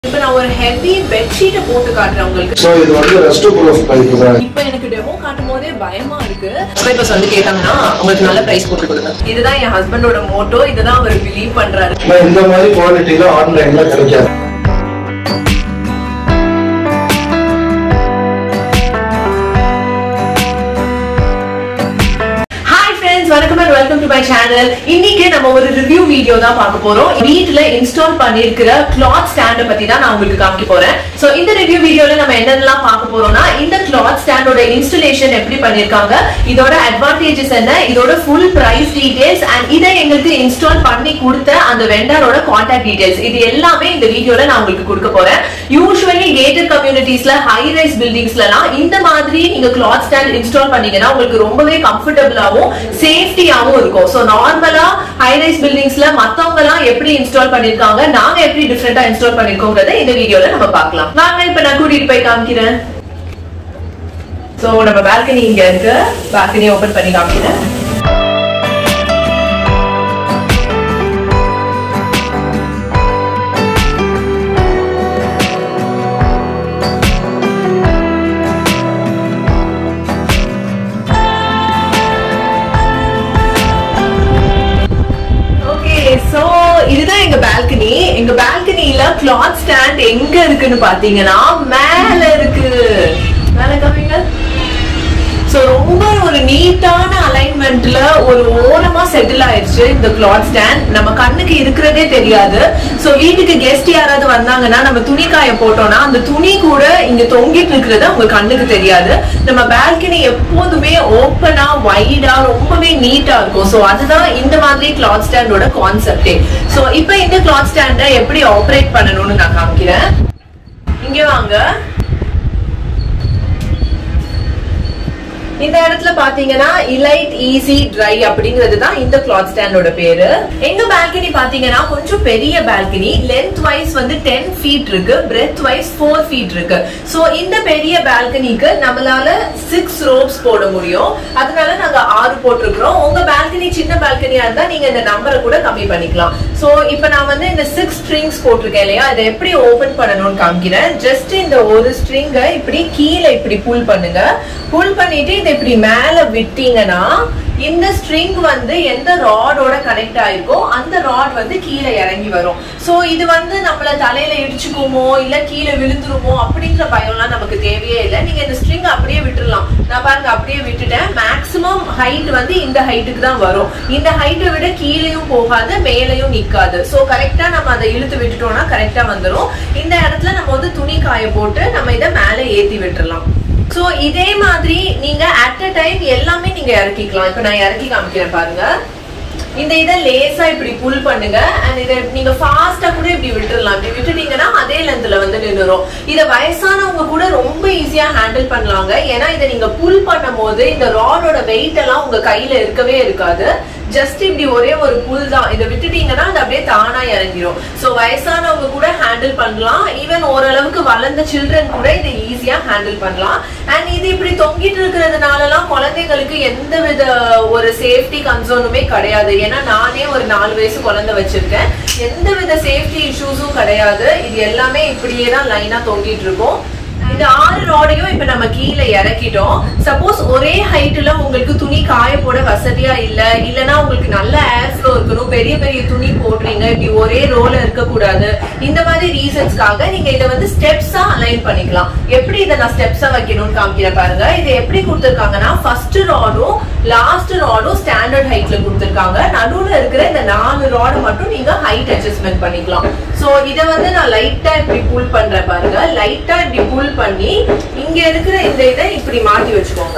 இப்ப நான் ஒரு ஹெவி பெட்ஷீட்டை போட்டு காட்டுறேன் உங்களுக்கு ஸோ இது வந்து ரெஸ்ட் ப்ரூஃப் பைப் தான் இப்ப எனக்கு டெமோ காட்டும் போதே பயமா இருக்கு சப்ஸ்கிரைபர்ஸ் வந்து கேட்டாங்கன்னா உங்களுக்கு நல்ல பிரைஸ் போட்டு கொடுங்க இதுதான் என் ஹஸ்பண்டோட மோட்டோ இதுதான் அவர் பிலீவ் பண்றாரு ஆனால் இந்த மாதிரி குவாலிட்டியில ஆன்லைன்ல கிடைக்காது ஹாய் ஃப்ரெண்ட்ஸ் வணக்கம் and welcome to my channel இன்னைக்கு நம்ம ஒரு ரிவ்யூ வீடியோ தான் பார்க்க போறோம் வீட்ல இன்ஸ்டால் பண்ணிருக்கிற கிளாத் ஸ்டாண்ட பத்தி தான் நான் உங்களுக்கு காமிக்க போறேன் சோ இந்த ரிவ்யூ வீடியோல நம்ம என்னென்னலாம் பார்க்க போறோம்னா இந்த கிளாத் ஸ்டாண்டோட இன்ஸ்டலேஷன் எப்படி பண்ணிருக்காங்க இதோட அட்வான்டேஜஸ் என்ன இதோட ஃபுல் பிரைஸ் டீடைல்ஸ் அண்ட் இதை எங்களுக்கு இன்ஸ்டால் பண்ணி கொடுத்த அந்த வெண்டரோட கான்டாக்ட் டீடைல்ஸ் இது எல்லாமே இந்த வீடியோல நான் உங்களுக்கு கொடுக்க போறேன் யூஸ்வலி கேட்டட் கம்யூனிட்டிஸ்ல ஹை ரைஸ் பில்டிங்ஸ்லாம் இந்த மாதிரி நீங்க கிளாத் ஸ்டாண்ட் இன்ஸ்டால் பண்ணீங்கன்னா உங்களுக்கு ரொம்பவே கம்ஃபர்டபுளாவும் சேஃப்டியாவும் இருக்கும் சோ நார்மலா ஹை ரைஸ் பில்டிங்ஸ்ல மத்தவங்க எல்லாம் எப்படி இன்ஸ்டால் பண்ணிருக்காங்க நாங்க எப்படி டிஃபரெண்டா இன்ஸ்டால் பண்ணிருக்கோங்கிறத இந்த வீடியோல நம்ம பார்க்கலாம் வாங்க இப்ப நான் கூட்டிட்டு போய் காமிக்கிறேன் சோ நம்ம பால்கனி இங்க இருக்கு பால்கனி ஓபன் பண்ணி காமிக்கிறேன் ஓகே சோ இதுதான் எங்க பால்கனி எங்க பால்கனில கிளாத் ஸ்டாண்ட் எங்க இருக்குன்னு பாத்தீங்கன்னா மேல இருக்கு மேல காமிங்க சோ ரொம்ப ஒரு நீட்டான அலைன்மெண்ட்ல ஒரு ஓரமா செட்டில் ஆயிடுச்சு இந்த கிளாத் ஸ்டாண்ட் நம்ம கண்ணுக்கு இருக்கிறதே தெரியாது சோ வீட்டுக்கு கெஸ்ட் யாராவது வந்தாங்கன்னா நம்ம துணி காய போட்டோம்னா அந்த துணி கூட இங்க தொங்கிட்டு இருக்கிறது உங்க கண்ணுக்கு தெரியாது நம்ம பால்கனி எப்போதுமே ஓப்பனா வைடா ரொம்பவே நீட்டா இருக்கும் சோ அதுதான் இந்த மாதிரி கிளாத் ஸ்டாண்டோட கான்செப்டே சோ இப்போ இந்த கிளாத் ஸ்டாண்டை எப்படி ஆப்ரேட் பண்ணணும்னு நான் காமிக்கிறேன் இங்க வாங்க இந்த இடத்துல பாத்தீங்கன்னா இலைட் ஈஸி ட்ரை அப்படிங்கிறது தான் இந்த கிளாத் ஸ்டாண்டோட பேரு எங்க பால்கனி பாத்தீங்கன்னா கொஞ்சம் பெரிய பால்கனி லென்த் வைஸ் வந்து டென் ஃபீட் இருக்கு பிரெத் வைஸ் ஃபோர் ஃபீட் இருக்கு சோ இந்த பெரிய பால்கனிக்கு நம்மளால சிக்ஸ் ரோப்ஸ் போட முடியும் அதனால நாங்க ஆறு போட்டிருக்கிறோம் உங்க பால்கனி சின்ன பால்கனியா இருந்தா நீங்க இந்த நம்பரை கூட கம்மி பண்ணிக்கலாம் சோ இப்போ நான் வந்து இந்த சிக்ஸ் ஸ்ட்ரிங்ஸ் போட்டிருக்கேன் இல்லையா இதை எப்படி ஓபன் பண்ணணும்னு காமிக்கிறேன் ஜஸ்ட் இந்த ஒரு ஸ்ட்ரிங்கை இப்படி கீழே இப்படி புல் பண்ணுங்க புல் பண்ணிட்டு இதை இப்படி மேல விட்டீங்கன்னா இந்த ஸ்ட்ரிங் வந்து எந்த ராடோட கனெக்ட் ஆயிருக்கோ அந்த ராட் வந்து கீழே இறங்கி வரும் சோ இது வந்து நம்மள தலையில இடிச்சுக்குமோ இல்ல கீழே விழுந்துருமோ அப்படிங்கிற பயம்லாம் நமக்கு தேவையே இல்லை நீங்க இந்த ஸ்ட்ரிங் அப்படியே விட்டுறலாம் நான் பாருங்க அப்படியே விட்டுட்டேன் மேக்ஸிமம் ஹைட் வந்து இந்த ஹைட்டுக்கு தான் வரும் இந்த ஹைட்டை விட கீழேயும் போகாது மேலேயும் நிக்காது சோ கரெக்டா நம்ம அதை இழுத்து விட்டுட்டோம்னா கரெக்டா வந்துரும் இந்த இடத்துல நம்ம வந்து துணி காய போட்டு நம்ம இதை மேலே ஏத்தி விட்டுறலாம் சோ இதே மாதிரி நீங்க அட் அ டைம் எல்லாமே நீங்க இறக்கிக்கலாம் இப்ப நான் இறக்கி காமிக்கிறேன் பாருங்க இந்த இதை லேசா இப்படி புல் பண்ணுங்க அண்ட் இதை நீங்க ஃபாஸ்டா கூட இப்படி விட்டுறலாம் இப்படி விட்டுட்டீங்கன்னா அதே லென்த்ல வந்து நின்னுரும் இத வயசானவங்க கூட ரொம்ப ஈஸியா ஹேண்டில் பண்ணலாங்க ஏன்னா இதை நீங்க புல் பண்ணும் போது இந்த ராடோட வெயிட் எல்லாம் உங்க கையில இருக்கவே இருக்காது ஜஸ்ட் இப்படி ஒரே ஒரு புல் தான் இதை விட்டுட்டீங்கன்னா அது அப்படியே தானா இறங்கிரும் சோ வயசானவங்க கூட ஹேண்டில் பண்ணலாம் ஈவன் ஓரளவுக்கு வளர்ந்த சில்ட்ரன் கூட இதை ஈஸியா ஹேண்டில் பண்ணலாம் அண்ட் இது இப்படி தொங்கிட்டு இருக்கிறதுனாலலாம் குழந்தைங்களுக்கு எந்த வித ஒரு சேஃப்டி கன்சர்னுமே கிடையாது ஏன்னா நானே ஒரு நாலு வயசு குழந்தை வச்சிருக்கேன் எந்த வித சேஃப்டி இஷ்யூஸும் கிடையாது இது எல்லாமே இப்படியே தான் லைனா தொங்கிட்டு இருக்கும் இந்த ஆறு ரோடையும் இப்ப நம்ம கீழே இறக்கிட்டோம் சப்போஸ் ஒரே ஹைட்ல உங்களுக்கு துணி காய போட வசதியா இல்ல இல்லனா உங்களுக்கு நல்ல ஏர் ஃப்ளோ இருக்கணும் பெரிய பெரிய துணி போடுறீங்க இப்படி ஒரே ரோல இருக்க கூடாது இந்த மாதிரி ரீசன்ஸ்க்காக நீங்க இதை வந்து ஸ்டெப்ஸா அலைன் பண்ணிக்கலாம் எப்படி இதை நான் ஸ்டெப்ஸா வைக்கணும்னு காமிக்கிறேன் பாருங்க இதை எப்படி கொடுத்திருக்காங்கன்னா ஃபர்ஸ்ட் ராடும் லாஸ்ட் ராடும் ஸ்டாண்டர்ட் ஹைட்ல கொடுத்திருக்காங்க நடுவுல இருக்கிற இந்த நாலு ராடு மட்டும் நீங்க ஹைட் அட்ஜஸ்ட்மெண்ட் பண்ணிக்கலாம் சோ இதை வந்து நான் லைட்டா இப்படி புல் பண்றேன் பாருங்க லைட்டா இப்படி புல் பண்ணி இங்க இருக்கிற இந்த இதை இப்படி மாட்டி வச்சுக்கோங்க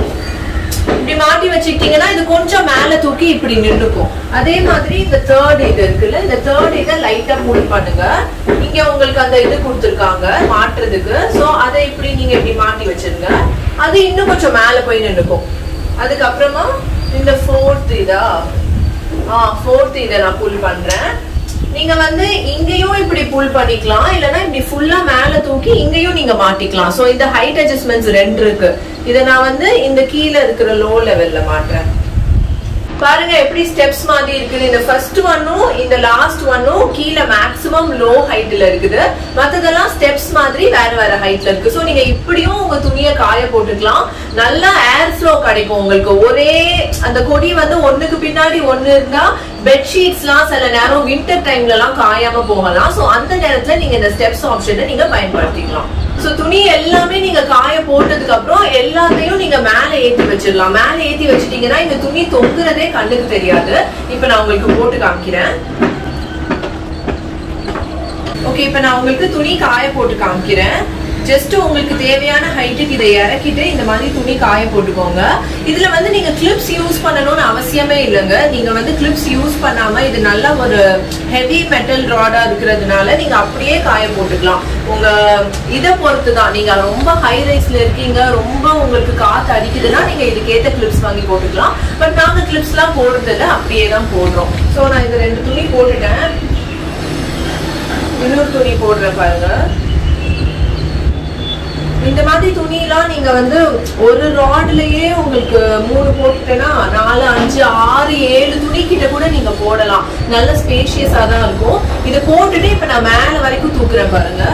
இப்படி மாட்டி வச்சுக்கிட்டீங்கன்னா இது கொஞ்சம் மேல தூக்கி இப்படி நின்றுக்கும் அதே மாதிரி இந்த தேர்ட் இது இருக்குல்ல இந்த தேர்ட் இதை லைட்டா புல் பண்ணுங்க இங்க உங்களுக்கு அந்த இது கொடுத்துருக்காங்க மாட்டுறதுக்கு சோ அதை இப்படி நீங்க இப்படி மாட்டி வச்சிருங்க அது இன்னும் கொஞ்சம் மேல போய் நின்றுக்கும் அதுக்கப்புறமா இந்த ஃபோர்த் இதா ஆ ஃபோர்த் இதை நான் புல் பண்றேன் நீங்க வந்து இங்கேயும் இப்படி புல் பண்ணிக்கலாம் இல்லனா இப்படி ஃபுல்லா மேல தூக்கி இங்கேயும் நீங்க மாட்டிக்கலாம் சோ இந்த ஹைட் அட்ஜஸ்ட்மெண்ட்ஸ் ரெண்டு இருக்கு இத நான் வந்து இந்த கீழ இருக்கிற லோ லெவல்ல மாட்டுறேன் பாருங்க எப்படி ஸ்டெப்ஸ் மாதிரி இருக்குது இந்த ஃபர்ஸ்ட் ஒன்னும் இந்த லாஸ்ட் ஒன்னும் கீழே மேக்ஸிமம் லோ ஹைட்ல இருக்குது மத்ததெல்லாம் ஸ்டெப்ஸ் மாதிரி வேற வேற ஹைட்ல இருக்கு சோ நீங்க இப்படியும் உங்க துணியை காய போட்டுக்கலாம் நல்லா ஏர் ஃப்ளோ கிடைக்கும் உங்களுக்கு ஒரே அந்த கொடி வந்து ஒண்ணுக்கு பின்னாடி ஒண்ணு இருந்தா பெட்ஷீட்ஸ்லாம் சில நேரம் வின்டர் டைம்ல எல்லாம் காயாம போகலாம் சோ அந்த நேரத்துல நீங்க இந்த ஸ்டெப்ஸ் ஆப்ஷனை நீங்க பயன்படுத்திக்கலாம் சோ துணி எல்லாமே நீங்க காய போட்டதுக்கு அப்புறம் எல்லாத்தையும் நீங்க மேல ஏத்தி வச்சிடலாம் மேல ஏத்தி வச்சிட்டீங்கன்னா இந்த துணி தொங்குறதே கண்ணுக்கு தெரியாது இப்ப நான் உங்களுக்கு போட்டு காமிக்கிறேன் ஓகே இப்ப நான் உங்களுக்கு துணி காய போட்டு காமிக்கிறேன் ஜஸ்ட் உங்களுக்கு தேவையான ஹைட்டுக்கு இதை இறக்கிட்டு இந்த மாதிரி துணி காய போட்டுக்கோங்க இதுல வந்து நீங்க கிளிப்ஸ் யூஸ் பண்ணணும்னு அவசியமே இல்லைங்க நீங்க வந்து கிளிப்ஸ் யூஸ் பண்ணாம இது நல்ல ஒரு ஹெவி மெட்டல் ராடா இருக்கிறதுனால நீங்க அப்படியே காய போட்டுக்கலாம் உங்க இதை பொறுத்து தான் நீங்க ரொம்ப ஹை ரைஸ்ல இருக்கீங்க ரொம்ப உங்களுக்கு காத்து அடிக்குதுன்னா நீங்க இதுக்கேத்த கிளிப்ஸ் வாங்கி போட்டுக்கலாம் பட் நாங்க கிளிப்ஸ் எல்லாம் போடுறது இல்ல அப்படியே தான் போடுறோம் ஸோ நான் இந்த ரெண்டு துணி போட்டுட்டேன் இன்னொரு துணி போடுறேன் பாருங்க இந்த மாதிரி துணியெல்லாம் நீங்க வந்து ஒரு ராட்லயே உங்களுக்கு மூணு போட்டுட்டேன்னா நாலு அஞ்சு ஆறு ஏழு துணி கிட்ட கூட நீங்க போடலாம் நல்ல ஸ்பேஷியஸா தான் இருக்கும் இதை போட்டுட்டு இப்ப நான் மேல வரைக்கும் தூக்குறேன் பாருங்க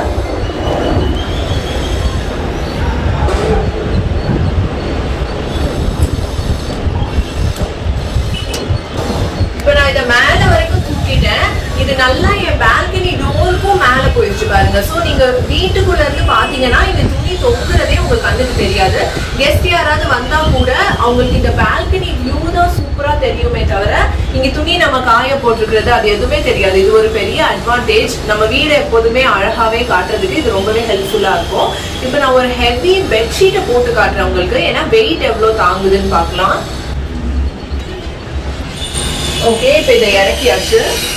இப்ப நான் இதை மேல வரைக்கும் தூக்கிட்டேன் இது நல்லா என் பால்கனி டோருக்கும் மேல போயிடுச்சு பாருங்க சோ நீங்க வீட்டுக்குள்ள இருந்து பாத்தீங்கன்னா இந்த துணி தொங்குறதே உங்க கண்ணுக்கு தெரியாது கெஸ்ட் யாராவது வந்தா கூட அவங்களுக்கு இந்த பால்கனி வியூ தான் சூப்பரா தெரியுமே தவிர இங்க துணி நம்ம காய போட்டிருக்கிறது அது எதுவுமே தெரியாது இது ஒரு பெரிய அட்வான்டேஜ் நம்ம வீடு எப்போதுமே அழகாவே காட்டுறதுக்கு இது ரொம்பவே ஹெல்ப்ஃபுல்லா இருக்கும் இப்போ நான் ஒரு ஹெவி பெட்ஷீட்டை போட்டு காட்டுறேன் உங்களுக்கு ஏன்னா வெயிட் எவ்வளவு தாங்குதுன்னு பார்க்கலாம் ஓகே இப்போ இதை இறக்கியாச்சு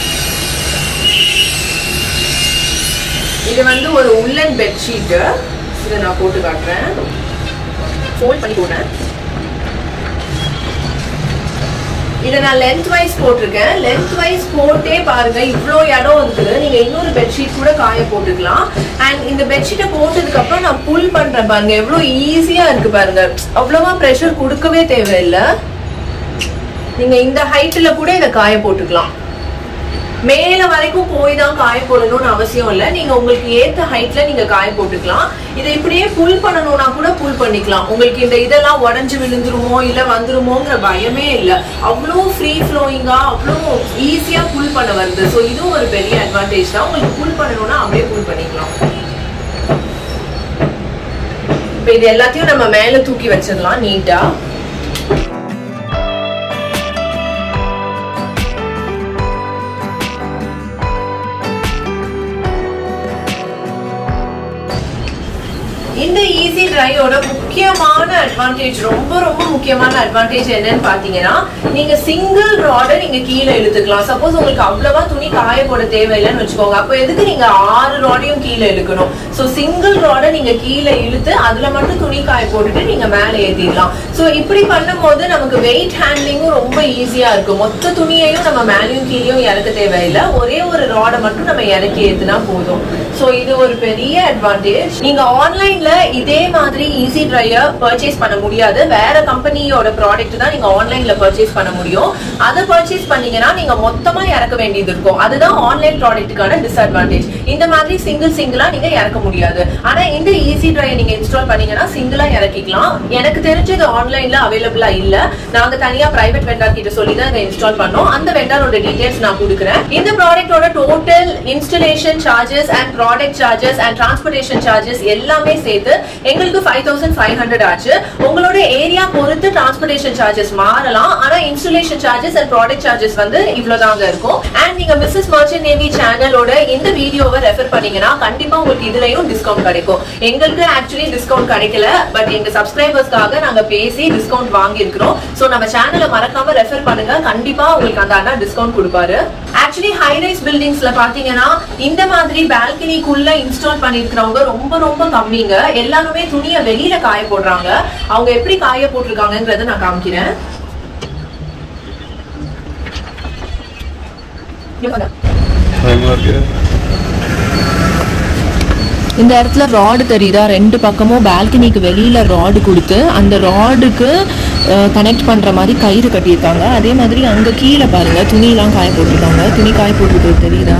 இது வந்து ஒரு உள்ளன் பெட்ஷீட்டு இதை நான் போட்டு காட்டுறேன் ஃபோல்ட் பண்ணி போடுறேன் இதை நான் லென்த் வைஸ் போட்டிருக்கேன் லென்த் வைஸ் போட்டே பாருங்க இவ்வளோ இடம் இருக்குது நீங்க இன்னொரு பெட்ஷீட் கூட காய போட்டுக்கலாம் அண்ட் இந்த பெட்ஷீட்டை போட்டதுக்கு அப்புறம் நான் புல் பண்றேன் பாருங்க எவ்வளோ ஈஸியா இருக்கு பாருங்க அவ்வளவா ப்ரெஷர் கொடுக்கவே தேவையில்லை நீங்க இந்த ஹைட்ல கூட இதை காய போட்டுக்கலாம் மேல வரைக்கும் போய் தான் காய போடணும்னு அவசியம் இல்லை நீங்க உங்களுக்கு ஏத்த ஹைட்ல நீங்க காய போட்டுக்கலாம் இதை இப்படியே புல் பண்ணணும்னா கூட புல் பண்ணிக்கலாம் உங்களுக்கு இந்த இதெல்லாம் உடஞ்சு விழுந்துருமோ இல்ல வந்துருமோங்கிற பயமே இல்லை அவ்வளோ ஃப்ரீ ஃப்ளோயிங்கா அவ்வளோ ஈஸியா புல் பண்ண வருது ஸோ இதுவும் ஒரு பெரிய அட்வான்டேஜ் தான் உங்களுக்கு புல் பண்ணணும்னா அப்படியே புல் பண்ணிக்கலாம் இப்போ இது எல்லாத்தையும் நம்ம மேல தூக்கி வச்சிடலாம் நீட்டா இந்த ஈஸி ட்ரையோட முக்கியமான அட்வான்டேஜ் ரொம்ப ரொம்ப முக்கியமான அட்வான்டேஜ் என்னன்னு பாத்தீங்கன்னா நீங்க சிங்கிள் ராட நீங்க கீழே இழுத்துக்கலாம் சப்போஸ் உங்களுக்கு அவ்வளவா துணி காய போட தேவையில்லைன்னு வச்சுக்கோங்க அப்போ எதுக்கு நீங்க ஆறு ராடையும் கீழே இழுக்கணும் ஸோ சிங்கிள் ராட நீங்க கீழே இழுத்து அதுல மட்டும் துணி காய போட்டுட்டு நீங்க மேல ஏத்திடலாம் ஸோ இப்படி பண்ணும்போது நமக்கு வெயிட் ஹேண்ட்லிங்கும் ரொம்ப ஈஸியா இருக்கும் மொத்த துணியையும் நம்ம மேலேயும் கீழேயும் இறக்க தேவையில்லை ஒரே ஒரு ராடை மட்டும் நம்ம இறக்கி ஏத்துனா போதும் ஸோ இது ஒரு பெரிய அட்வான்டேஜ் நீங்க ஆன்லைன்ல இதே மாதிரி ஈஸி ட்ரையர் பர்ச்சேஸ் பண்ண முடியாது வேற கம்பெனியோட ப்ராடக்ட் தான் நீங்க ஆன்லைன்ல பர்ச்சேஸ் பண்ண முடியும் அதை பர்ச்சேஸ் பண்ணீங்கன்னா நீங்க மொத்தமா இறக்க வேண்டியது இருக்கும் அதுதான் ஆன்லைன் ப்ராடக்ட்டுக்கான டிஸ்அட்வான்டேஜ் இந்த மாதிரி சிங்கிள் சிங்கிளா நீங்க இறக்க முடியாது ஆனா இந்த ஈஸி ட்ரையை நீங்க இன்ஸ்டால் பண்ணீங்கன்னா சிங்கிளா இறக்கிக்கலாம் எனக்கு தெரிஞ்சது ஆன்லைன்ல அவைலபிளா இல்ல நாங்க தனியா பிரைவேட் வெண்டார் கிட்ட சொல்லி தான் இதை இன்ஸ்டால் பண்ணோம் அந்த வெண்டாரோட டீடைல்ஸ் நான் கொடுக்குறேன் இந்த ப்ராடக்ட்டோட total installation charges and product charges and transportation charges எல்லாமே சேர்த்து எங்களுக்கு ஃபைவ் தௌசண்ட் ஃபைவ் ஹண்ட்ரட் ஆச்சு உங்களோட ஏரியா பொறுத்து டிரான்ஸ்போர்டேஷன் சார்ஜஸ் மாறலாம் ஆனா installation charges and product charges வந்து இவ்வளவுதாங்க இருக்கும் அண்ட் நீங்க மிஸ்ஸஸ் மர்ச்சன்ட் நேவி சேனலோட இந்த வீடியோவை ரெஃபர் பண்ணீங்கன்னா கண்டிப்பா உங்களுக்கு இதுலயும் டிஸ்கவுண்ட் கிடைக்கும் எங்களுக்கு ஆக்சுவலி டிஸ்கவுண்ட் கிடைக்கல பட் எங்க சப்ஸ்கிரைபர்ஸ்க்காக நாங்க பேசி டிஸ்கவுண்ட் வாங்கி இருக்கிறோம் சோ நம்ம சேனலை மறக்காம ரெஃபர் பண்ணுங்க கண்டிப்பா உங்களுக்கு அந்த அண்ணா டிஸ்கவுண்ட் கொடுப்பாரு ஆக்சுவலி ஹைரைஸ் பில்டிங்ஸ்ல பாத்தீங்கன்னா இந்த மாதிரி பால்கனிக்குள்ள இன்ஸ்டால் பண்ணிருக்கிறவங்க ரொம்ப ரொம்ப கம்மிங்க எல்லாருமே துணியை வெளியில காய போடுறாங்க அவங்க எப்படி காய போட்டிருக்காங்கன்றத நான் காமிக்கிறேன் இங்க பாருங்க. பயமா இருக்கு இந்த இடத்துல ராடு தெரியுதா ரெண்டு பக்கமும் பால்கனிக்கு வெளியில ராடு கொடுத்து அந்த ராடுக்கு கனெக்ட் பண்ணுற மாதிரி கயிறு கட்டியிருக்காங்க அதே மாதிரி அங்கே கீழே பாருங்கள் துணியெலாம் காய போட்டிருக்காங்க துணி காய போட்டிருக்கிறது தெரியுதா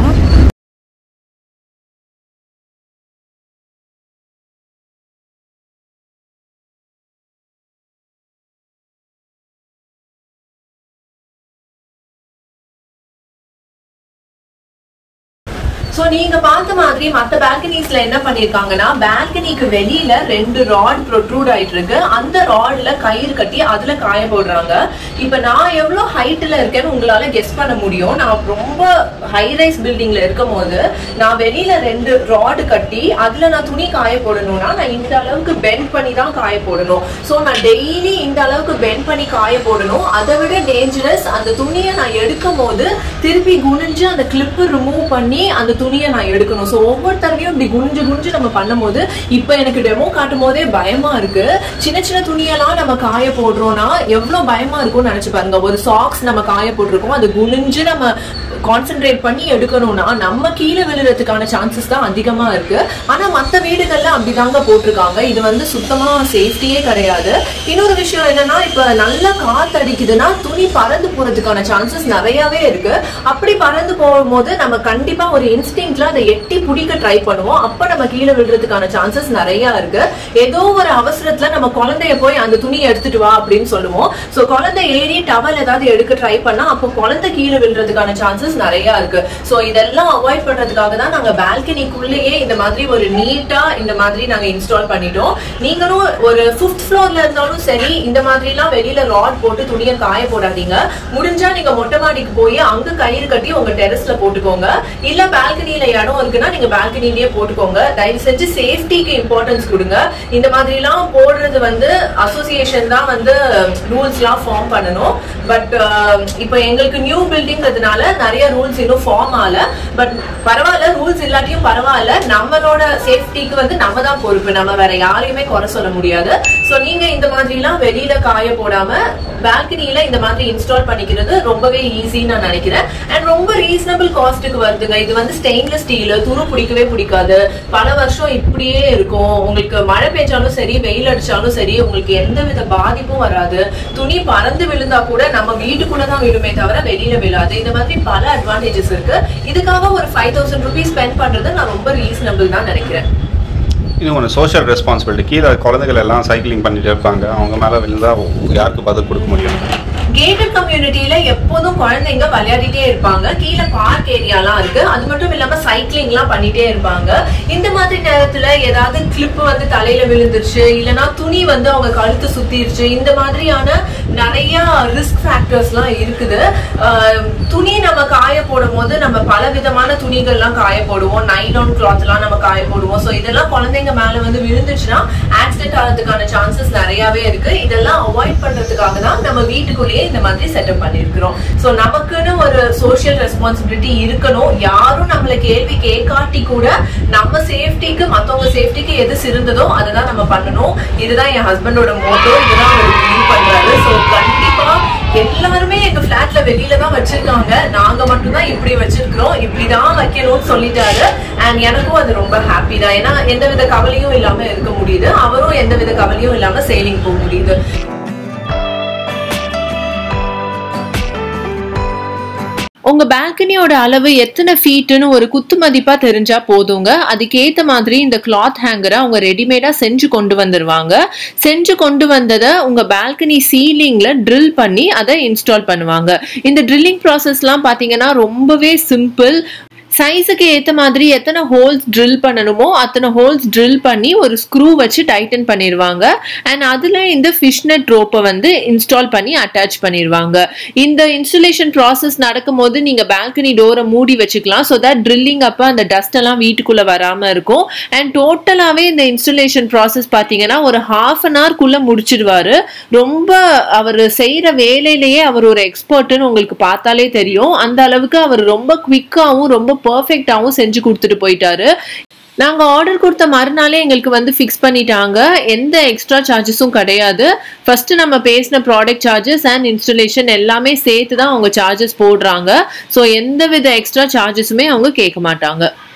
சோ நீங்க பார்த்த மாதிரி மத்த பால்கனிஸ்ல என்ன பண்ணிருக்காங்கன்னா பால்கனிக்கு வெளியில ரெண்டு ராட் ப்ரொட்ரூட் ஆயிட்டு இருக்கு அந்த ராட்ல கயிறு கட்டி அதுல காய போடுறாங்க இப்ப நான் எவ்வளவு ஹைட்ல இருக்கேன்னு உங்களால கெஸ் பண்ண முடியும் நான் ரொம்ப ஹை ரைஸ் பில்டிங்ல இருக்கும் போது நான் வெளியில ரெண்டு ராடு கட்டி அதுல நான் துணி காய போடணும்னா நான் இந்த அளவுக்கு பெண்ட் பண்ணி தான் காய போடணும் சோ நான் டெய்லி இந்த அளவுக்கு பெண்ட் பண்ணி காய போடணும் அதை விட டேஞ்சரஸ் அந்த துணியை நான் எடுக்கும் போது திருப்பி குனிஞ்சு அந்த கிளிப்பு ரிமூவ் பண்ணி அந்த துணியை நான் எடுக்கணும் ஸோ ஒவ்வொரு தடவையும் இப்படி குனிஞ்சு குனிஞ்சு நம்ம பண்ணும்போது இப்போ எனக்கு டெமோ காட்டும் போதே பயமா இருக்கு சின்ன சின்ன துணியெல்லாம் நம்ம காய போடுறோம்னா எவ்வளவு பயமா இருக்கும்னு நினைச்சு பாருங்க ஒரு சாக்ஸ் நம்ம காய போட்டிருக்கோம் அது குனிஞ்சு நம்ம கான்சென்ட்ரேட் பண்ணி எடுக்கணும்னா நம்ம கீழே விழுறதுக்கான சான்சஸ் தான் அதிகமா இருக்கு ஆனா மத்த வீடுகள்ல அப்படிதாங்க போட்டிருக்காங்க இது வந்து சுத்தமா சேஃப்டியே கிடையாது இன்னொரு விஷயம் என்னன்னா இப்ப நல்லா காத்து அடிக்குதுன்னா துணி பறந்து போறதுக்கான சான்சஸ் நிறையவே இருக்கு அப்படி பறந்து போகும்போது நம்ம கண்டிப்பா ஒரு இன்ஸ்டிங்க்ல அதை எட்டி பிடிக்க ட்ரை பண்ணுவோம் அப்ப நம்ம கீழே விழுறதுக்கான சான்சஸ் நிறைய இருக்கு ஏதோ ஒரு அவசரத்துல நம்ம குழந்தைய போய் அந்த துணியை எடுத்துட்டு வா அப்படின்னு சொல்லுவோம் சோ குழந்தை ஏறி டவல் ஏதாவது எடுக்க ட்ரை பண்ணா அப்போ குழந்தை கீழே விழுறதுக்கான சான்சஸ் நிறைய இருக்கு சோ இதெல்லாம் அவாய்ட் பண்றதுக்காக தான் நாங்க பால்கனிக்குள்ளேயே இந்த மாதிரி ஒரு நீட்டா இந்த மாதிரி நாங்க இன்ஸ்டால் பண்ணிட்டோம் நீங்களும் ஒரு ஃபிஃப்த் ஃப்ளோர்ல இருந்தாலும் சரி இந்த மாதிரி எல்லாம் வெளியில ராட் போட்டு துணியை காய போடாதீங்க முடிஞ்சா நீங்க மொட்டை மாடிக்கு போய் அங்க கயிறு கட்டி உங்க டெரஸ்ல போட்டுக்கோங்க இல்ல பால்கனில இடம் இருக்குன்னா நீங்க பால்கனிலேயே போட்டுக்கோங்க தயவு செஞ்சு சேஃப்டிக்கு இம்பார்ட்டன்ஸ் கொடுங்க இந்த மாதிரி எல்லாம் போடுறது வந்து அசோசியேஷன் தான் வந்து ரூல்ஸ் எல்லாம் ஃபார்ம் பண்ணணும் பட் இப்போ எங்களுக்கு நியூ பில்டிங்கிறதுனால நிறைய ரூல்ஸ் இன்னும் ஃபார்ம் ஆகல பட் பரவாயில்ல ரூல்ஸ் இல்லாட்டியும் பரவாயில்ல நம்மளோட சேஃப்டிக்கு வந்து நம்ம தான் பொறுப்பு நம்ம வேற யாரையுமே குறை சொல்ல முடியாது சோ நீங்க இந்த மாதிரி எல்லாம் வெளியில காய போடாம பால்கனில இந்த மாதிரி இன்ஸ்டால் பண்ணிக்கிறது ரொம்பவே ஈஸின்னு நான் நினைக்கிறேன் அண்ட் ரொம்ப ரீசனபிள் காஸ்ட்டுக்கு வருதுங்க இது வந்து ஸ்டெயின்லெஸ் ஸ்டீல் துரு பிடிக்கவே பிடிக்காது பல வருஷம் இப்படியே இருக்கும் உங்களுக்கு மழை பெஞ்சாலும் சரி வெயில் அடிச்சாலும் சரி உங்களுக்கு எந்த வித பாதிப்பும் வராது துணி பறந்து விழுந்தா கூட நம்ம வீட்டுக்குள்ள தான் விழுமே தவிர வெளியில விழாது இந்த மாதிரி பல அட்வான்டேஜஸ் இருக்கு இதுக்காக ஒரு ஃபைவ் தௌசண்ட் ருபீஸ் ஸ்பெண்ட் பண்றது நான் ரொம்ப ரீசனபிள் தான் நினைக்கிறேன் இன்னும் ஒன்று சோஷியல் ரெஸ்பான்சிபிலிட்டி கீழே குழந்தைகள் எல்லாம் சைக்கிளிங் பண்ணிட்டு இருப்பாங்க அவங்க மேலே விழுந்தா யாருக்கு பதில் கொடுக்க முடியும் கேட்டட் கம்யூனிட்டியில எப்போதும் குழந்தைங்க விளையாடிட்டே இருப்பாங்க கீழே பார்க் ஏரியாலாம் இருக்கு அது மட்டும் இல்லாம சைக்கிளிங் எல்லாம் பண்ணிட்டே இருப்பாங்க இந்த மாதிரி நேரத்துல ஏதாவது கிளிப் வந்து தலையில விழுந்துருச்சு இல்லனா துணி வந்து அவங்க கழுத்து சுத்திருச்சு இந்த மாதிரியான நிறைய ரிஸ்க் ஃபேக்டர்ஸ் எல்லாம் இருக்குது ஆஹ் துணி நம்ம காய போடும் போது நம்ம பல விதமான துணிகள்லாம் காய போடுவோம் நைலான் கிளாத் எல்லாம் நம்ம காய போடுவோம் ஸோ இதெல்லாம் குழந்தைங்க மேல வந்து விழுந்துச்சுன்னா ஆக்சிடென்ட் ஆகிறதுக்கான சான்சஸ் நிறையவே இருக்கு இதெல்லாம் அவாய்ட் பண்றதுக்காக தான் நம்ம வீட்டுக்குள்ளேயே இந்த மாதிரி செட்டப் பண்ணிருக்கிறோம் சோ நமக்குன்னு ஒரு சோஷியல் ரெஸ்பான்சிபிலிட்டி இருக்கணும் யாரும் நம்மள கேள்வி கேட்காட்டி கூட நம்ம சேஃப்டிக்கு மத்தவங்க சேஃப்டிக்கு எது சிறந்ததோ அதை தான் நம்ம பண்ணணும் இதுதான் என் ஹஸ்பண்டோட மோட்டோ இதுதான் அவர் ஃபீல் பண்றாரு சோ கண்டிப்பா எல்லாருமே எங்க பிளாட்ல வெளியில தான் வச்சிருக்காங்க நாங்க மட்டும் தான் இப்படி வச்சிருக்கிறோம் இப்படிதான் வைக்கணும்னு சொல்லிட்டாரு அண்ட் எனக்கும் அது ரொம்ப ஹாப்பி தான் ஏன்னா எந்தவித கவலையும் இல்லாம இருக்க முடியுது அவரும் எந்தவித கவலையும் இல்லாம சேலிங் போக முடியுது உங்க பால்கனியோட அளவு எத்தனை ஃபீட்டுன்னு ஒரு குத்து மதிப்பா தெரிஞ்சா போதுங்க அதுக்கேத்த மாதிரி இந்த கிளாத் ஹேங்கரை அவங்க ரெடிமேடா செஞ்சு கொண்டு வந்துருவாங்க செஞ்சு கொண்டு வந்ததை உங்க பால்கனி சீலிங்ல ட்ரில் பண்ணி அதை இன்ஸ்டால் பண்ணுவாங்க இந்த ட்ரில்லிங் ப்ராசஸ்லாம் பாத்தீங்கன்னா ரொம்பவே சிம்பிள் சைஸுக்கு ஏற்ற மாதிரி எத்தனை ஹோல்ஸ் ட்ரில் பண்ணணுமோ அத்தனை ஹோல்ஸ் ட்ரில் பண்ணி ஒரு ஸ்க்ரூ வச்சு டைட்டன் பண்ணிடுவாங்க அண்ட் அதில் இந்த ஃபிஷ்நெட் ரோப்பை வந்து இன்ஸ்டால் பண்ணி அட்டாச் பண்ணிடுவாங்க இந்த இன்ஸ்டலேஷன் ப்ராசஸ் நடக்கும்போது நீங்கள் பால்கனி டோரை மூடி வச்சுக்கலாம் ஸோ தட் ட்ரில்லிங் அப்போ அந்த டஸ்ட் எல்லாம் வீட்டுக்குள்ளே வராமல் இருக்கும் அண்ட் டோட்டலாகவே இந்த இன்ஸ்டலேஷன் ப்ராசஸ் பார்த்தீங்கன்னா ஒரு ஹாஃப் அன் ஹவர்க்குள்ளே முடிச்சிடுவாரு ரொம்ப அவர் செய்கிற வேலையிலேயே அவர் ஒரு எக்ஸ்பர்ட்டுன்னு உங்களுக்கு பார்த்தாலே தெரியும் அந்த அளவுக்கு அவர் ரொம்ப குவிக்காகவும் ரொம்ப பர்ஃபெக்டாகவும் செஞ்சு கொடுத்துட்டு போயிட்டாரு நாங்கள் ஆர்டர் கொடுத்த மறுநாளே எங்களுக்கு வந்து ஃபிக்ஸ் பண்ணிட்டாங்க எந்த எக்ஸ்ட்ரா சார்ஜஸும் கிடையாது ஃபஸ்ட்டு நம்ம பேசின ப்ராடக்ட் சார்ஜஸ் அண்ட் இன்ஸ்டலேஷன் எல்லாமே சேர்த்து தான் அவங்க சார்ஜஸ் போடுறாங்க ஸோ எந்த வித எக்ஸ்ட்ரா சார்ஜஸுமே அவங்க கேட்க மாட்டாங்க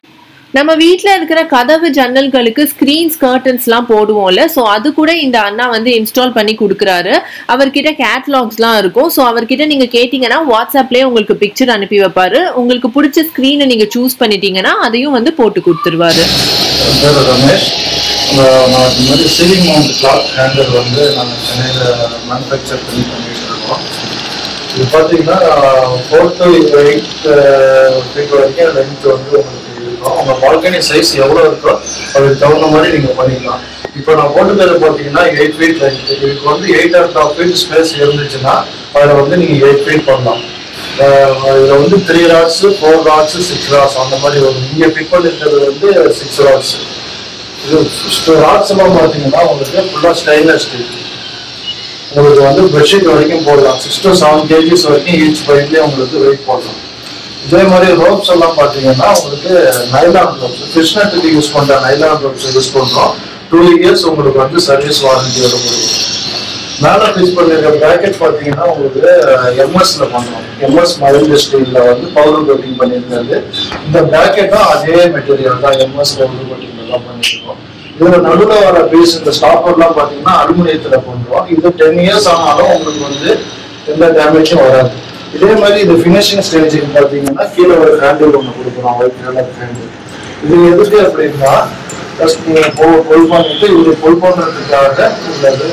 நம்ம வீட்ல இருக்கிற கதவு ஜன்னல்களுக்கு ஸ்கிரீன்ஸ் கர்டன்ஸ்லாம் போடுவோம்ல ஸோ அது கூட இந்த அண்ணா வந்து இன்ஸ்டால் பண்ணி கொடுக்குறாரு அவர்கிட்ட கேட்லாக்ஸ்லாம் இருக்கும் ஸோ அவர்கிட்ட நீங்க கேட்டீங்கன்னா வாட்ஸ்அப்லேயே உங்களுக்கு பிக்சர் அனுப்பி வைப்பாரு உங்களுக்கு பிடிச்ச ஸ்க்ரீனை நீங்க சூஸ் பண்ணிட்டீங்கன்னா அதையும் வந்து போட்டு கொடுத்துருவாரு என் பேர் ரமேஷ் நான் நான் இந்த மாதிரி சீலிங் மவுண்ட் கிளாத் ஹேண்டர் வந்து நாங்கள் சென்னையில் மேனுஃபேக்சர் பண்ணி பண்ணிட்டு இருக்கோம் இது பார்த்தீங்கன்னா ஃபோர் டு எயிட் ஃபீட் வரைக்கும் லென்த் வந்து உங்களுக்கு இருக்கும் உங்கள் பால்கனி சைஸ் எவ்வளோ இருக்கோ அதுக்கு தகுந்த மாதிரி நீங்கள் பண்ணிக்கலாம் இப்போ நான் போட்டுக்கிறது பார்த்தீங்கன்னா எயிட் ஃபீட் லென்த் இதுக்கு வந்து eight and half feet space இருந்துச்சுன்னா அதில் வந்து நீங்கள் எயிட் ஃபீட் பண்ணலாம் இதில் வந்து three rods four rods six rods அந்த மாதிரி வரும் இங்கே ஃபிட் பண்ணிருக்கிறது வந்து சிக்ஸ் ராட்ஸ் இது ராட்ஸ் எல்லாம் பார்த்தீங்கன்னா உங்களுக்கு ஃபுல்லாக ஸ்டைன்லெஸ் ஸ்டீல் உங்களுக்கு வந்து பெட்ஷீட் வரைக்கும் போடலாம் சிக்ஸ் டு செவன் கேஜிஸ் வரைக்கும் ஈச் பைப்லேயே உங்களுக்கு வெயிட் போடலாம் இதே மாதிரி ரோப்ஸ் எல்லாம் பார்த்தீங்கன்னா உங்களுக்கு நைலான் ரோப்ஸ் ஃபிஷ் நட்டுக்கு யூஸ் பண்ணுற நைலான் ரோப்ஸ் யூஸ் பண்ணுறோம் டூ இயர்ஸ் உங்களுக்கு வந்து சர்வீஸ் வாரண்டி வர முடியும் மேலே ஃபிக்ஸ் பண்ணிருக்க பேக்கெட் பார்த்தீங்கன்னா உங்களுக்கு எம்எஸ்ல பண்ணுறோம் எம்எஸ் மைல்டு ஸ்டீலில் வந்து பவுடர் கோட்டிங் பண்ணியிருக்காரு இந்த பேக்கெட்டும் அதே மெட்டீரியல் தான் எம்எஸ் பவுடர் கோட்டிங் தான் பண்ணியிருக்கோம் இதில் நடுவில் வர பீஸ் இந்த ஸ்டாப்பர்லாம் பார்த்தீங்கன்னா அலுமினியத்தில் பண்ணுறோம் இது டென் இயர்ஸ் ஆனாலும் உங்களுக்கு வந்து எந்த டேமேஜும் வராது இதே மாதிரி இது ஃபினிஷிங் ஸ்டேஜுக்கு பார்த்தீங்கன்னா கீழே ஒரு ஹேண்டில் ஒன்று கொடுக்குறோம் ஒயிட் கலர் ஹேண்டில் இது எதுக்கு அப்படின்னா ஜஸ்ட் நீங்கள் பொ பொல் பண்ணிட்டு இது பொல் பண்ணுறதுக்காக உள்ளது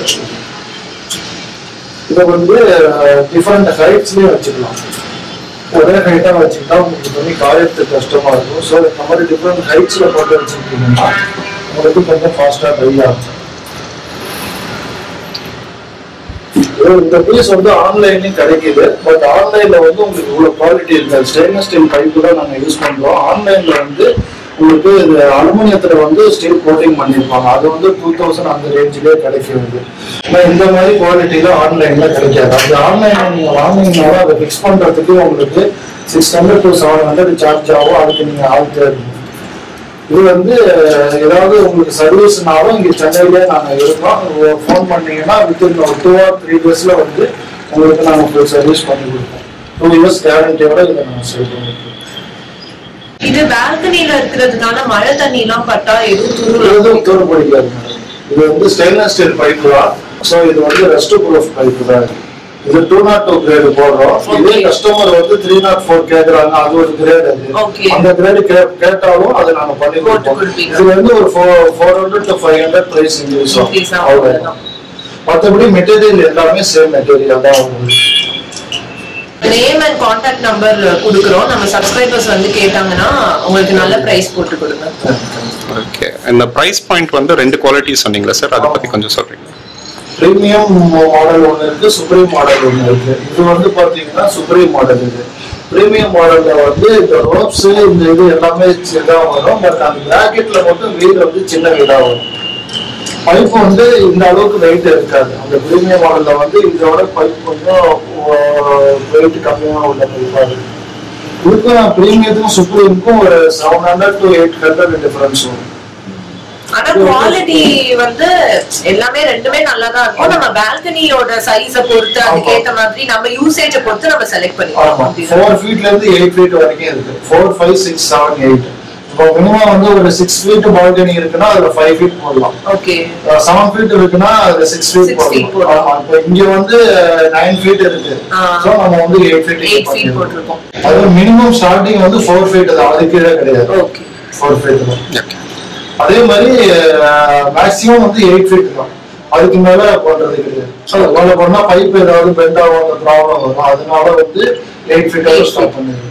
இதை வந்து டிஃப்ரெண்ட் ஹைட்ஸ்லேயும் வச்சுக்கலாம் ஒரே ஹைட்டாக வச்சுக்கிட்டா உங்களுக்கு துணி காயறதுக்கு கஷ்டமா இருக்கும் ஸோ இந்த மாதிரி டிஃப்ரெண்ட் ஹைட்ஸில் போட்டு வச்சுக்கிட்டீங்கன்னா உங்களுக்கு கொஞ்சம் ஃபாஸ்ட்டாக ட்ரை ஆகும் இது இந்த பீஸ் வந்து ஆன்லைன்லயும் கிடைக்குது பட் ஆன்லைன்ல வந்து உங்களுக்கு இவ்வளவு குவாலிட்டி இருக்காது ஸ்டெயின்லெஸ் ஸ்டீல் பைப்பு தான் நாங்க யூஸ் பண்றோம் ஆன்லைன்ல வந்து உங்களுக்கு இது அலுமினியத்துல வந்து ஸ்டீல் கோட்டிங் பண்ணிருப்பாங்க அது வந்து டூ தௌசண்ட் அந்த ரேஞ்சிலே கிடைக்கிறது ஆனா இந்த மாதிரி குவாலிட்டியில ஆன்லைன்ல கிடைக்காது அது ஆன்லைன்ல நீங்க வாங்கினீங்கனாலும் அதை ஃபிக்ஸ் பண்றதுக்கு உங்களுக்கு six hundred to seven hundred charge ஆகும் அதுக்கு நீங்க ஆள் தேடணும் இது வந்து ஏதாவது உங்களுக்கு சர்வீஸ்னாலும் இங்க சென்னையிலே நாங்க இருக்கோம் ஃபோன் பண்ணீங்கன்னா வித்தின் ஒரு டூ ஆர் த்ரீ டேஸ்ல வந்து உங்களுக்கு நாங்க ஃபுல் சர்வீஸ் பண்ணி கொடுப்போம் டூ இயர்ஸ் கேரண்டியோட இதை நாங்க சேல் பண்ணிருக்கோம் இது பால்கனில இருக்கிறதுனால மழை தண்ணி எல்லாம் பட்டா எதுவும் துருவ இது தூரம் பிடிக்காது மேடம் இது வந்து ஸ்டெயின்லெஸ் ஸ்டீல் பைப் தான் ஸோ இது வந்து ரெஸ்ட் ப்ரூஃப் பைப் தான் இது. இது டூ நாட் டூ கிரேடு போடுறோம் இதே Okay. கஸ்டமர் வந்து த்ரீ நாட் ஃபோர் கேக்குறாங்க அது ஒரு கிரேட் அது Okay. அந்த கிரேடு கேட்டாலும் அதை நாங்க பண்ணி போட்டு கொடுப்போம் கொடுப்பீங்க. இது வந்து ஒரு four hundred to five hundred price increase Increase ஆகும் ஆகும், அவ்வளவுதான் மற்றபடி மெட்டீரியல் எல்லாமே சேம் மெட்டீரியல் தான் உங்களுக்கு நேம் அண்ட் கான்டாக்ட் நம்பர் கொடுக்குறோம் நம்ம சப்ஸ்கிரைபர்ஸ் வந்து கேட்டாங்கன்னா உங்களுக்கு நல்ல பிரைஸ் போட்டு கொடுங்க ஓகே இந்த ப்ரைஸ் பாயிண்ட் வந்து ரெண்டு குவாலிட்டி சொன்னீங்களா சார் அதை பற்றி கொஞ்சம் சொல்கிறீங்க பிரீமியம் மாடல் ஒன்று இருக்கு சுப்ரீம் மாடல் ஒன்று இருக்கு இது வந்து பாத்தீங்கன்னா சுப்ரீம் மாடல் இது பிரீமியம் மாடல்ல வந்து இந்த ரோப்ஸ் இந்த இது எல்லாமே இதா வரும் பட் அந்த பிராக்கெட்ல மட்டும் வீடு வந்து சின்ன வீடா வரும் பைப் வந்து இந்த அளவுக்கு வெயிட் இருக்காது அந்த பிரீமியம் மாடல்ல வந்து இதோட பைப் கொஞ்சம் வெயிட் கம்மியா உள்ள பைப்பா இருக்கு இதுக்கும் பிரீமியத்துக்கும் சுப்ரீமுக்கும் ஒரு seven hundred to eight hundred difference வரும் ஆனா குவாலிட்டி வந்து எல்லாமே ரெண்டுமே நல்லா தான் இருக்கும் நம்ம பால்கனியோட சைஸ பொறுத்து அதுக்கேத்த மாதிரி நம்ம யூசேஜ பொறுத்து நம்ம செலக்ட் ஆமா பண்ணிக்கலாம் ஃபோர் ஃபீட்ல இருந்து எயிட் ஃபீட் வரைக்கும் இருக்கு four five six seven eight இப்போ மினிமம் வந்து ஒரு சிக்ஸ் ஃபீட் பால்கனி இருக்குன்னா அதுல ஃபைவ் ஃபீட் போடலாம் ஓகே செவன் ஃபீட் இருக்குன்னா அதுல சிக்ஸ் ஃபீட் Six feet போடலாம் போடலாம். ஆமா இப்போ இங்க வந்து நைன் ஃபீட் இருக்கு ஆ. ஸோ நம்ம வந்து எயிட் ஃபீட் எயிட் ஃபீட் போட்டிருக்கோம் அது மினிமம் ஸ்டார்டிங் வந்து ஃபோர் ஃபீட் தான் அது கீழே கிடையாது ஓகே ஃபோர் ஃபீட் தான் ஓகே அதே மாதிரி மேக்ஸிமம் வந்து எயிட் ஃபீட் தான் அதுக்கு மேல பண்றது கிடையாது மேல பண்ணா பைப் ஏதாவது பெண்ட் ஆகும் அந்த ப்ராப்ளம் வரும் அதனால வந்து eight feet Eight stop feet. பண்ணிடுது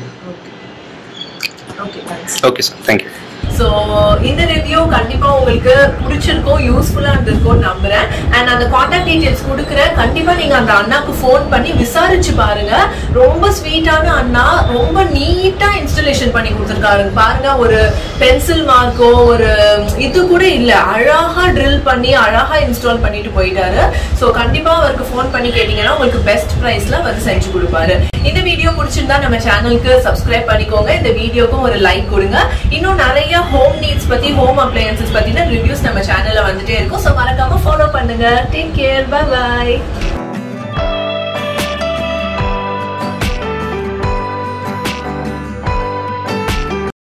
okay thanks okay sir thank you so இந்த ரிவ்யூ கண்டிப்பா உங்களுக்கு பிடிச்சிருக்கும் யூஸ்ஃபுல்லா இருந்திருக்கும் நம்புறேன் அண்ட் அந்த காண்டாக்ட் டீடைல்ஸ் கொடுக்குறேன் கண்டிப்பா நீங்க அந்த அண்ணாக்கு ஃபோன் பண்ணி விசாரிச்சு பாருங்க ரொம்ப ஸ்வீட்டான அண்ணா ரொம்ப நீட்டா இன்ஸ்டலேஷன் பண்ணி கொடுத்துருக்காரு பாருங்க ஒரு பென்சில் மார்க்கோ ஒரு இது கூட இல்ல அழகா ட்ரில் பண்ணி அழகா இன்ஸ்டால் பண்ணிட்டு போயிட்டாரு ஸோ கண்டிப்பா அவருக்கு ஃபோன் பண்ணி கேட்டீங்கன்னா உங்களுக்கு பெஸ்ட் ப்ரைஸ்ல அவர் செஞ்சு கொடுப்பாரு இந்த வீடியோ பிடிச்சிருந்தா நம்ம சேனலுக்கு சப்ஸ்கிரைப் பண்ணிக்கோங்க இந்த வீடியோக்கும் ஒரு லைக் கொடுங்க இன்னும் நிறைய ஹோம் நீட்ஸ் பத்தி ஹோம் அப்ளையன்சஸ் பத்தின ரிவ்யூஸ் நம்ம சேனல்ல வந்துட்டே இருக்கும் ஸோ மறக்காம ஃபாலோ பண்ணுங்க டேக் கேர் பை பாய்